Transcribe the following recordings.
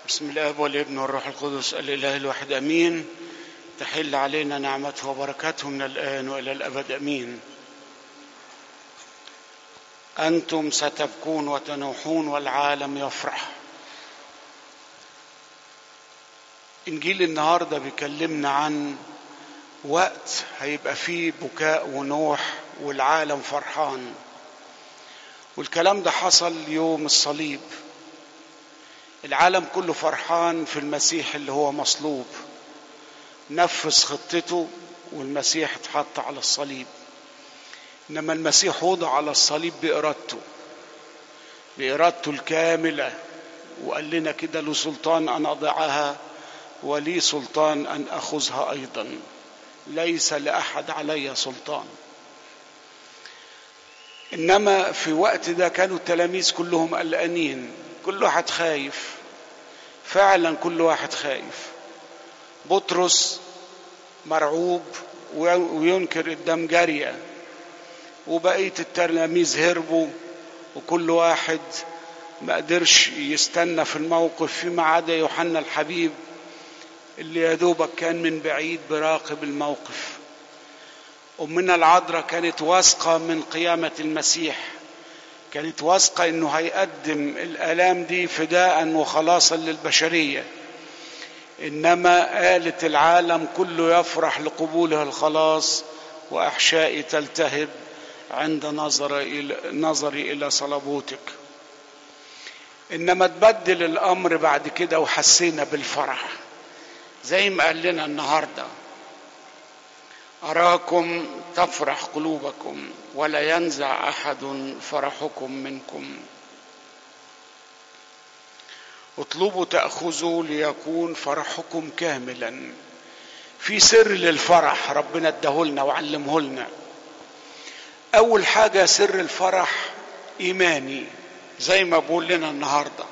بسم الله والابن والروح القدس الاله الواحد امين تحل علينا نعمته وبركاته من الان والى الابد امين انتم ستبكون وتنوحون والعالم يفرح انجيل النهارده بيكلمنا عن وقت هيبقى فيه بكاء ونوح والعالم فرحان والكلام ده حصل يوم الصليب العالم كله فرحان في المسيح اللي هو مصلوب نفذ خطته والمسيح اتحط على الصليب انما المسيح وضع على الصليب بارادته بارادته الكامله وقال لنا كده له سلطان ان اضعها ولي سلطان ان اخذها ايضا ليس لاحد علي سلطان انما في وقت ده كانوا التلاميذ كلهم قلقانين كل واحد خايف فعلا كل واحد خايف بطرس مرعوب وينكر الدم جارية وبقية التلاميذ هربوا وكل واحد ما قدرش يستنى في الموقف فيما عدا يوحنا الحبيب اللي يا دوبك كان من بعيد براقب الموقف أمنا العذراء كانت واثقة من قيامة المسيح كانت واثقة انه هيقدم الالام دي فداء وخلاصا للبشرية انما قالت العالم كله يفرح لقبولها الخلاص واحشائي تلتهب عند نظر الى نظري الى صلبوتك انما تبدل الامر بعد كده وحسينا بالفرح زي ما قال لنا النهارده اراكم تفرح قلوبكم ولا ينزع احد فرحكم منكم اطلبوا تاخذوا ليكون فرحكم كاملا في سر للفرح ربنا اداهولنا وعلمه لنا اول حاجه سر الفرح ايماني زي ما بقول لنا النهارده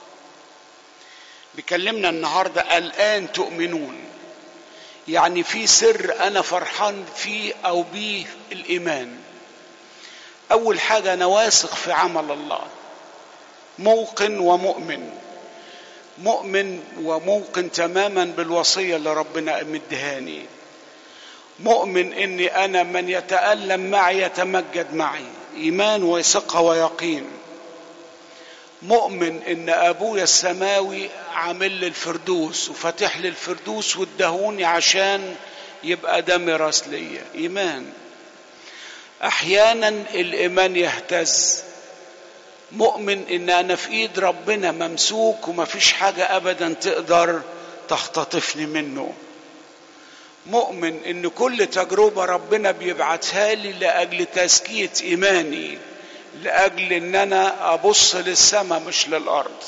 بيكلمنا النهارده الان تؤمنون يعني في سر انا فرحان فيه او بيه الايمان اول حاجه انا واثق في عمل الله موقن ومؤمن مؤمن وموقن تماما بالوصيه اللي ربنا مدهاني مؤمن اني انا من يتالم معي يتمجد معي ايمان وثقه ويقين مؤمن ان ابويا السماوي عامل لي الفردوس وفاتح لي الفردوس وادهوني عشان يبقى ده ميراث ليا ايمان احيانا الايمان يهتز مؤمن ان انا في ايد ربنا ممسوك ومفيش حاجه ابدا تقدر تختطفني منه مؤمن ان كل تجربه ربنا بيبعتها لي لاجل تزكيه ايماني لاجل ان انا ابص للسماء مش للارض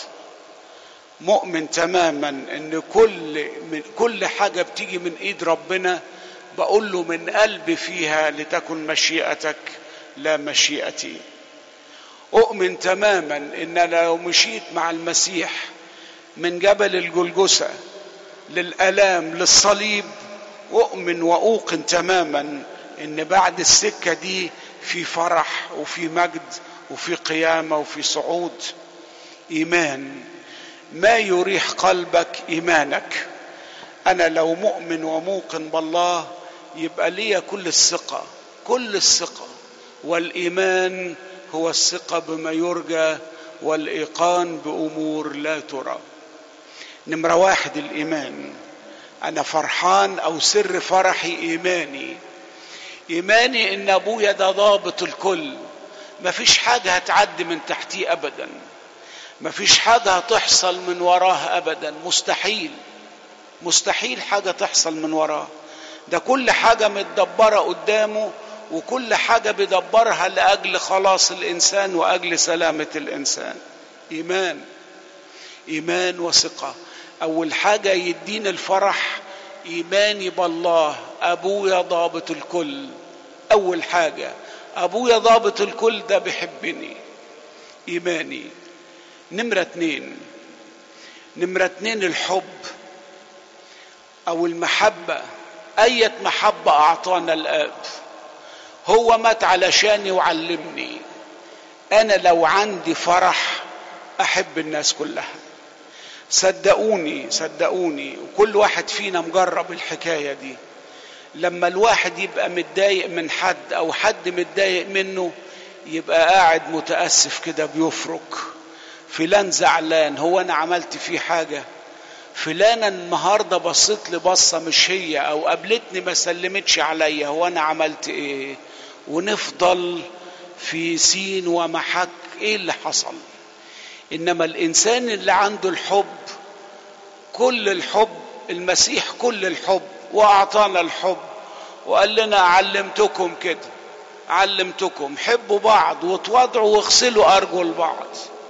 مؤمن تماما ان كل من كل حاجه بتيجي من ايد ربنا بقول له من قلبي فيها لتكن مشيئتك لا مشيئتي اؤمن تماما ان لو مشيت مع المسيح من جبل الجلجسه للالام للصليب اؤمن واوقن تماما ان بعد السكه دي في فرح وفي مجد وفي قيامه وفي صعود ايمان ما يريح قلبك ايمانك انا لو مؤمن وموقن بالله يبقى لي كل الثقه كل الثقه والايمان هو الثقه بما يرجى والايقان بامور لا ترى نمره واحد الايمان انا فرحان او سر فرحي ايماني ايماني ان ابويا ده ضابط الكل مفيش حاجه هتعدي من تحتيه ابدا مفيش حاجه هتحصل من وراه ابدا مستحيل مستحيل حاجه تحصل من وراه ده كل حاجه متدبره قدامه وكل حاجه بيدبرها لاجل خلاص الانسان واجل سلامه الانسان ايمان ايمان وثقه اول حاجه يدينا الفرح ايماني بالله ابويا ضابط الكل اول حاجه ابويا ضابط الكل ده بيحبني ايماني نمره اتنين نمره اتنين الحب او المحبه اية محبة اعطانا الاب هو مات علشان يعلمني انا لو عندي فرح احب الناس كلها صدقوني صدقوني وكل واحد فينا مجرب الحكاية دي لما الواحد يبقى متضايق من حد او حد متضايق منه يبقى قاعد متأسف كده بيفرك فلان زعلان هو انا عملت فيه حاجة فلانة النهاردة بصيت لي بصة مش هي او قابلتني ما سلمتش عليا هو انا عملت ايه ونفضل في سين ومحك ايه اللي حصل انما الانسان اللي عنده الحب كل الحب المسيح كل الحب واعطانا الحب وقال لنا علمتكم كده علمتكم حبوا بعض وتواضعوا واغسلوا ارجل بعض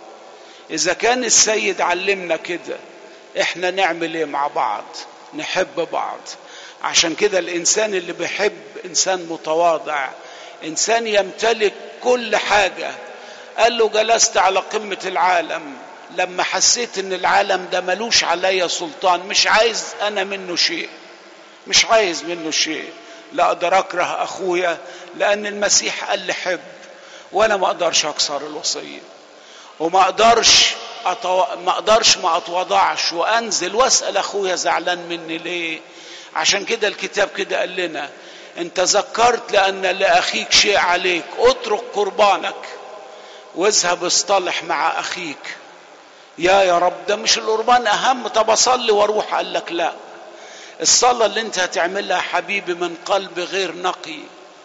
اذا كان السيد علمنا كده احنا نعمل ايه مع بعض نحب بعض عشان كده الانسان اللي بيحب انسان متواضع انسان يمتلك كل حاجه قال له جلست على قمه العالم لما حسيت ان العالم ده ملوش عليا سلطان مش عايز انا منه شيء مش عايز منه شيء لا اقدر اكره اخويا لان المسيح قال لي حب وانا ما اقدرش اكسر الوصيه وما اقدرش أطو... ما اقدرش ما اتوضعش وانزل واسال اخويا زعلان مني ليه عشان كده الكتاب كده قال لنا ان تذكرت لان لاخيك شيء عليك اترك قربانك واذهب اصطلح مع اخيك يا يا رب ده مش القربان اهم طب اصلي واروح قال لك لا الصلاه اللي انت هتعملها حبيبي من قلب غير نقي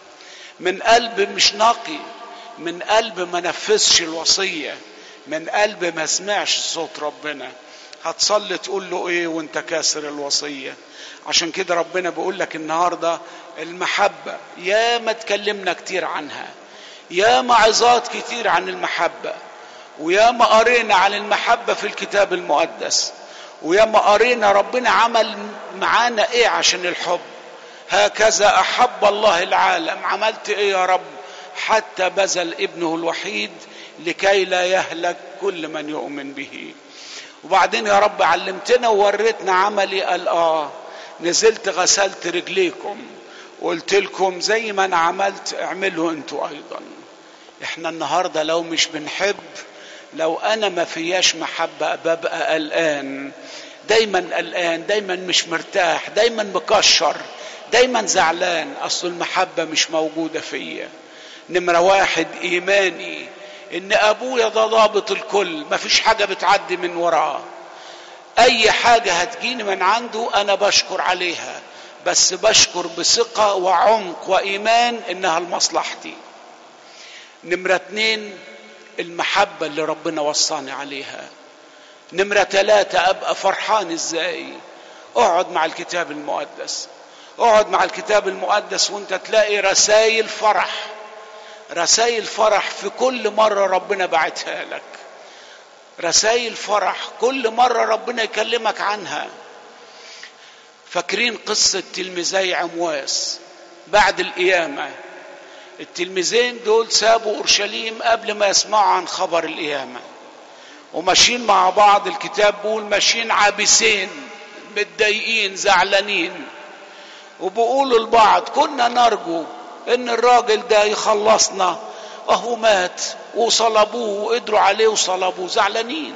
من قلب مش نقي من قلب ما نفذش الوصيه من قلب ما سمعش صوت ربنا هتصلي تقول له ايه وانت كاسر الوصيه عشان كده ربنا بيقول لك النهارده المحبه يا ما اتكلمنا كتير عنها يا ما عظات كتير عن المحبه ويا ما قرينا عن المحبه في الكتاب المقدس ويا ما قرينا ربنا عمل معانا ايه عشان الحب هكذا احب الله العالم عملت ايه يا رب حتى بذل ابنه الوحيد لكي لا يهلك كل من يؤمن به وبعدين يا رب علمتنا ووريتنا عملي قال اه نزلت غسلت رجليكم وقلت لكم زي ما انا عملت اعملوا انتوا ايضا احنا النهارده لو مش بنحب لو انا ما فياش محبه ببقى قلقان دايما قلقان دايما مش مرتاح دايما مكشر دايما زعلان اصل المحبه مش موجوده فيا نمره واحد ايماني ان ابويا ده ضابط الكل مفيش حاجه بتعدي من وراه اي حاجه هتجيني من عنده انا بشكر عليها بس بشكر بثقه وعمق وايمان انها لمصلحتي نمره اتنين المحبه اللي ربنا وصاني عليها نمره ثلاثه ابقى فرحان ازاي اقعد مع الكتاب المقدس اقعد مع الكتاب المقدس وانت تلاقي رسائل فرح رسائل فرح في كل مرة ربنا بعتها لك رسائل فرح كل مرة ربنا يكلمك عنها فاكرين قصة تلميذي عمواس بعد القيامة التلميذين دول سابوا أورشليم قبل ما يسمعوا عن خبر القيامة وماشيين مع بعض الكتاب بيقول ماشيين عابسين متضايقين زعلانين وبيقولوا لبعض كنا نرجو ان الراجل ده يخلصنا وهو مات وصلبوه وقدروا عليه وصلبوه زعلانين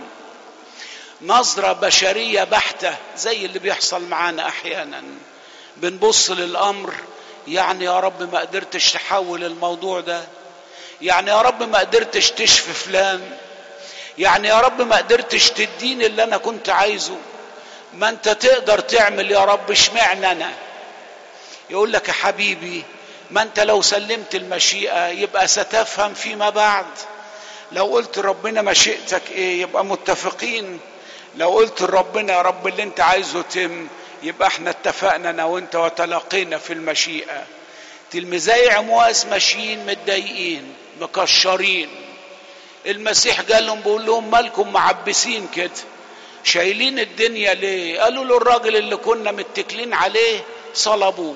نظرة بشرية بحتة زي اللي بيحصل معانا أحيانا بنبص للأمر يعني يا رب ما قدرتش تحول الموضوع ده يعني يا رب ما قدرتش تشفي فلان يعني يا رب ما قدرتش تديني اللي أنا كنت عايزه ما أنت تقدر تعمل يا رب اشمعنى أنا يقول لك يا حبيبي ما انت لو سلمت المشيئة يبقى ستفهم فيما بعد لو قلت ربنا مشيئتك ايه يبقى متفقين لو قلت لربنا يا رب اللي انت عايزه تم يبقى احنا اتفقنا انا وانت وتلاقينا في المشيئة تلميذي عمواس ماشيين متضايقين مكشرين المسيح قال لهم بيقول لهم مالكم معبسين كده شايلين الدنيا ليه قالوا له الراجل اللي كنا متكلين عليه صلبوه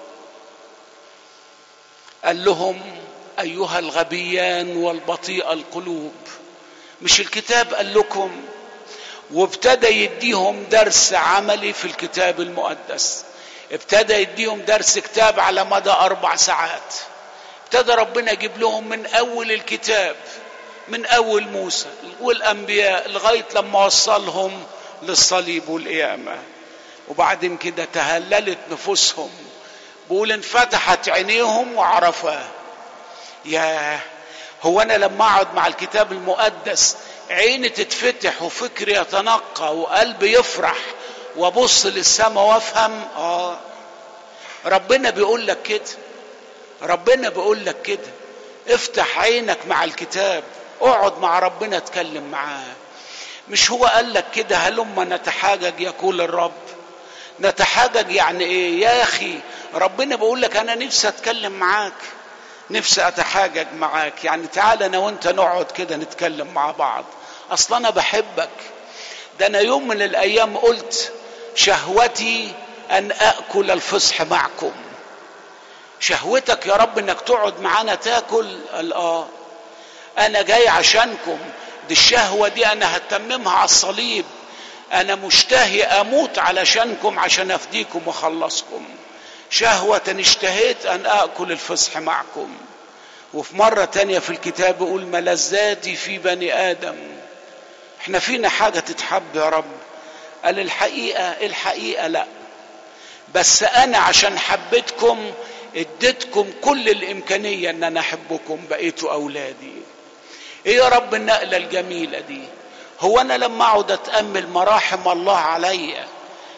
قال لهم ايها الغبيان والبطيء القلوب مش الكتاب قال لكم وابتدى يديهم درس عملي في الكتاب المقدس ابتدى يديهم درس كتاب على مدى اربع ساعات ابتدى ربنا يجيب لهم من اول الكتاب من اول موسى والانبياء لغايه لما وصلهم للصليب والقيامة وبعدين كده تهللت نفوسهم بقول انفتحت عينيهم وعرفاه يا هو انا لما اقعد مع الكتاب المقدس عيني تتفتح وفكري يتنقى وقلبي يفرح وابص للسماء وافهم اه ربنا بيقول لك كده ربنا بيقول لك كده افتح عينك مع الكتاب اقعد مع ربنا اتكلم معاه مش هو قال لك كده هلما نتحاجج يقول الرب نتحاجج يعني ايه يا اخي ربنا بيقول لك انا نفسي اتكلم معاك نفسي اتحاجج معاك يعني تعال انا وانت نقعد كده نتكلم مع بعض اصلا انا بحبك ده انا يوم من الايام قلت شهوتي ان اكل الفصح معكم شهوتك يا رب انك تقعد معانا تاكل قال اه انا جاي عشانكم دي الشهوه دي انا هتممها على الصليب انا مشتهي اموت علشانكم عشان افديكم واخلصكم شهوة اشتهيت أن آكل الفصح معكم وفي مرة تانية في الكتاب يقول ملذاتي في بني آدم احنا فينا حاجة تتحب يا رب قال الحقيقة الحقيقة لا بس أنا عشان حبيتكم اديتكم كل الإمكانية أن أنا أحبكم بقيتوا أولادي إيه يا رب النقلة الجميلة دي هو أنا لما أقعد أتأمل مراحم الله عليّ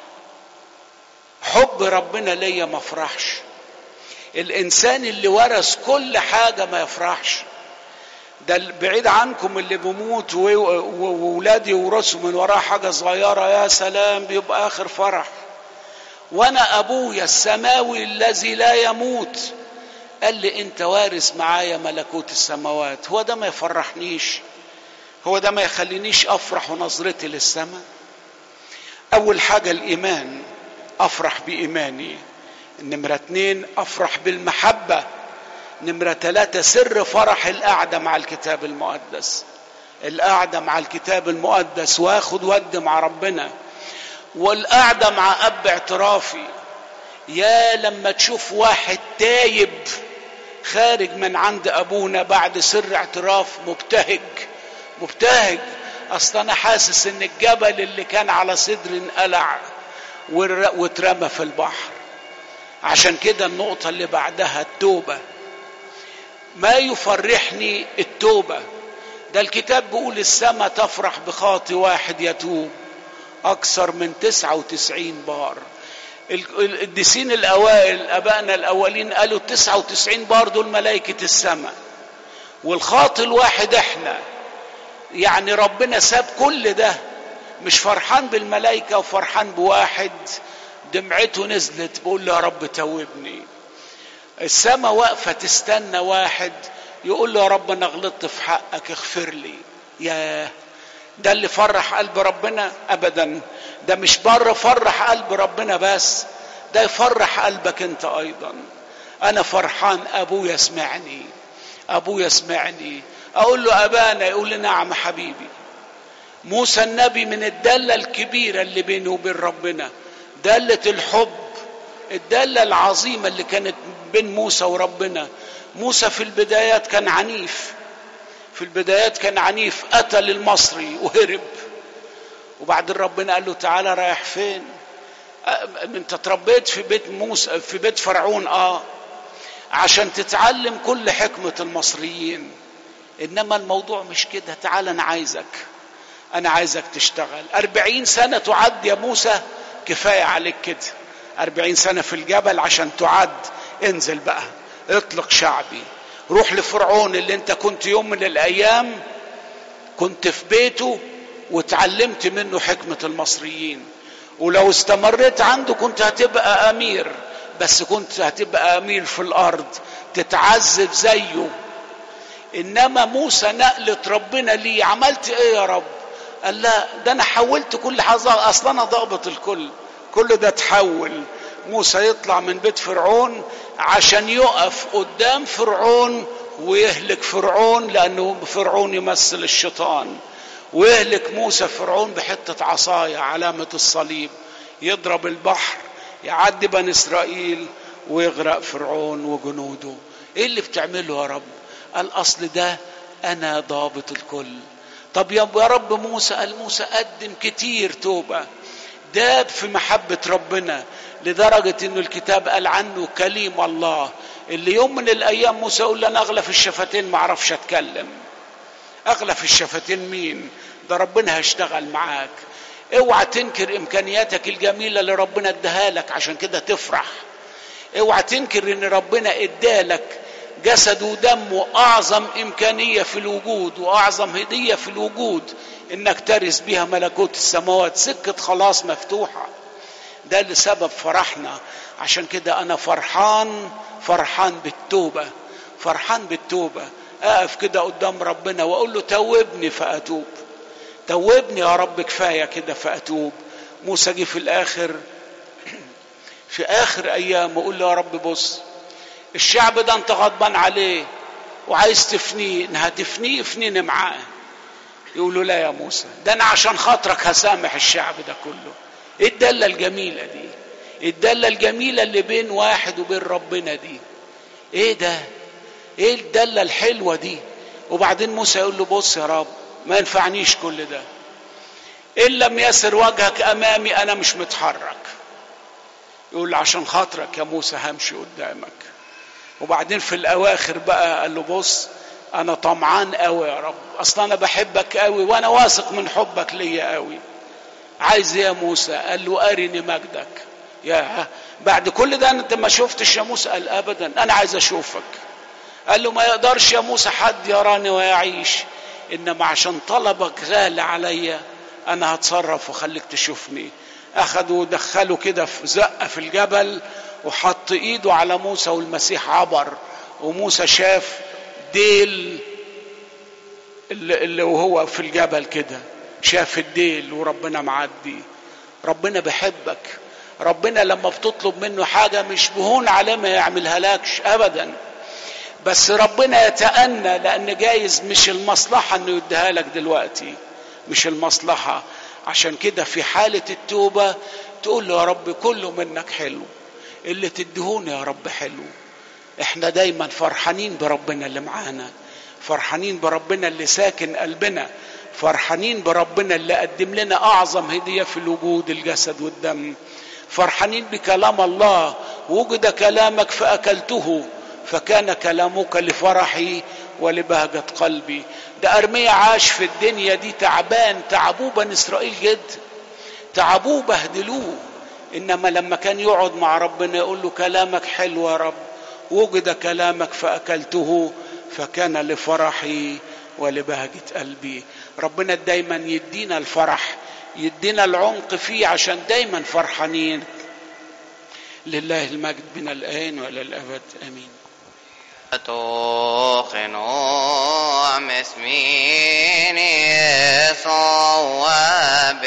حب ربنا ليا ما افرحش الانسان اللي ورث كل حاجه ما يفرحش ده بعيد عنكم اللي بيموت وولادي يورثوا من وراه حاجه صغيره يا سلام بيبقى اخر فرح وانا ابويا السماوي الذي لا يموت قال لي انت وارث معايا ملكوت السماوات هو ده ما يفرحنيش هو ده ما يخلينيش افرح ونظرتي للسماء اول حاجه الايمان افرح بايماني نمرة اتنين افرح بالمحبة نمرة ثلاثة سر فرح القعدة مع الكتاب المقدس القعدة مع الكتاب المقدس واخد ود مع ربنا والقعدة مع اب اعترافي يا لما تشوف واحد تايب خارج من عند ابونا بعد سر اعتراف مبتهج مبتهج اصل انا حاسس ان الجبل اللي كان على صدري انقلع واترمى في البحر عشان كده النقطة اللي بعدها التوبة ما يفرحني التوبة ده الكتاب بيقول السماء تفرح بخاطي واحد يتوب أكثر من تسعة وتسعين بار القديسين الأوائل أبائنا الأولين قالوا التسعة وتسعين بار دول ملائكة السماء والخاطي الواحد احنا يعني ربنا ساب كل ده مش فرحان بالملائكة وفرحان بواحد دمعته نزلت بقول له يا رب توبني السماء واقفة تستنى واحد يقول له يا رب أنا غلطت في حقك اغفر لي يا ده اللي فرح قلب ربنا أبدا ده مش بره فرح قلب ربنا بس ده يفرح قلبك أنت أيضا أنا فرحان أبويا سمعني أبويا سمعني أقول له أبانا يقول لي نعم حبيبي موسى النبي من الدالة الكبيرة اللي بينه وبين ربنا دالة الحب الدالة العظيمة اللي كانت بين موسى وربنا موسى في البدايات كان عنيف في البدايات كان عنيف قتل المصري وهرب وبعدين ربنا قال له تعالى رايح فين انت اتربيت في بيت موسى في بيت فرعون اه عشان تتعلم كل حكمة المصريين انما الموضوع مش كده تعال انا عايزك انا عايزك تشتغل أربعين سنة تعد يا موسى كفاية عليك كده أربعين سنة في الجبل عشان تعد انزل بقى اطلق شعبي روح لفرعون اللي انت كنت يوم من الايام كنت في بيته وتعلمت منه حكمة المصريين ولو استمريت عنده كنت هتبقى امير بس كنت هتبقى امير في الارض تتعذب زيه انما موسى نقلت ربنا ليه عملت ايه يا رب قال لا ده انا حولت كل حاجه اصلا انا ضابط الكل كل ده تحول موسى يطلع من بيت فرعون عشان يقف قدام فرعون ويهلك فرعون لانه فرعون يمثل الشيطان ويهلك موسى فرعون بحته عصايه علامه الصليب يضرب البحر يعدي بني اسرائيل ويغرق فرعون وجنوده ايه اللي بتعمله يا رب الاصل ده انا ضابط الكل طب يا رب موسى قال موسى قدم كتير توبة داب في محبة ربنا لدرجة انه الكتاب قال عنه كليم الله اللي يوم من الايام موسى يقول انا اغلف الشفتين ما اعرفش اتكلم اغلف الشفتين مين ده ربنا هيشتغل معاك اوعى تنكر امكانياتك الجميلة اللي ربنا اداها لك عشان كده تفرح اوعى تنكر ان ربنا ادالك جسد ودم واعظم امكانيه في الوجود واعظم هديه في الوجود انك ترث بها ملكوت السماوات سكه خلاص مفتوحه ده اللي سبب فرحنا عشان كده انا فرحان فرحان بالتوبه فرحان بالتوبه اقف كده قدام ربنا واقول له توبني فاتوب توبني يا رب كفايه كده فاتوب موسى جه في الاخر في اخر ايام اقول له يا رب بص الشعب ده انت غضبان عليه وعايز تفنيه ان هتفنيه افنيني معاه يقولوا لا يا موسى ده انا عشان خاطرك هسامح الشعب ده كله ايه الدله الجميله دي الدله الجميله اللي بين واحد وبين ربنا دي ايه ده ايه الدله الحلوه دي وبعدين موسى يقول له بص يا رب ما ينفعنيش كل ده ان لم يسر وجهك امامي انا مش متحرك يقول له عشان خاطرك يا موسى همشي قدامك وبعدين في الاواخر بقى قال له بص انا طمعان قوي يا رب اصلا انا بحبك قوي وانا واثق من حبك ليا قوي عايز ايه يا موسى قال له ارني مجدك يا بعد كل ده انت ما شفتش يا موسى قال ابدا انا عايز اشوفك قال له ما يقدرش يا موسى حد يراني ويعيش انما عشان طلبك غالي عليا انا هتصرف واخليك تشوفني اخذوا ودخلوا كده في زقه في الجبل وحط ايده على موسى والمسيح عبر وموسى شاف ديل اللي, اللي وهو في الجبل كده شاف الديل وربنا معدي ربنا بيحبك ربنا لما بتطلب منه حاجة مش بهون عليه ما يعملها لكش أبدا بس ربنا يتأنى لأن جايز مش المصلحة إنه يديها لك دلوقتي مش المصلحة عشان كده في حالة التوبة تقول له يا رب كله منك حلو اللي تدهوني يا رب حلو احنا دايما فرحانين بربنا اللي معانا فرحانين بربنا اللي ساكن قلبنا فرحانين بربنا اللي قدم لنا اعظم هديه في الوجود الجسد والدم فرحانين بكلام الله وجد كلامك فاكلته فكان كلامك لفرحي ولبهجه قلبي ده ارميا عاش في الدنيا دي تعبان تعبوه بني اسرائيل جدا تعبوه بهدلوه انما لما كان يقعد مع ربنا يقول له كلامك حلو يا رب وجد كلامك فاكلته فكان لفرحي ولبهجه قلبي ربنا دايما يدينا الفرح يدينا العمق فيه عشان دايما فرحانين لله المجد من الان والى الابد امين توقنوا مسمين يسوع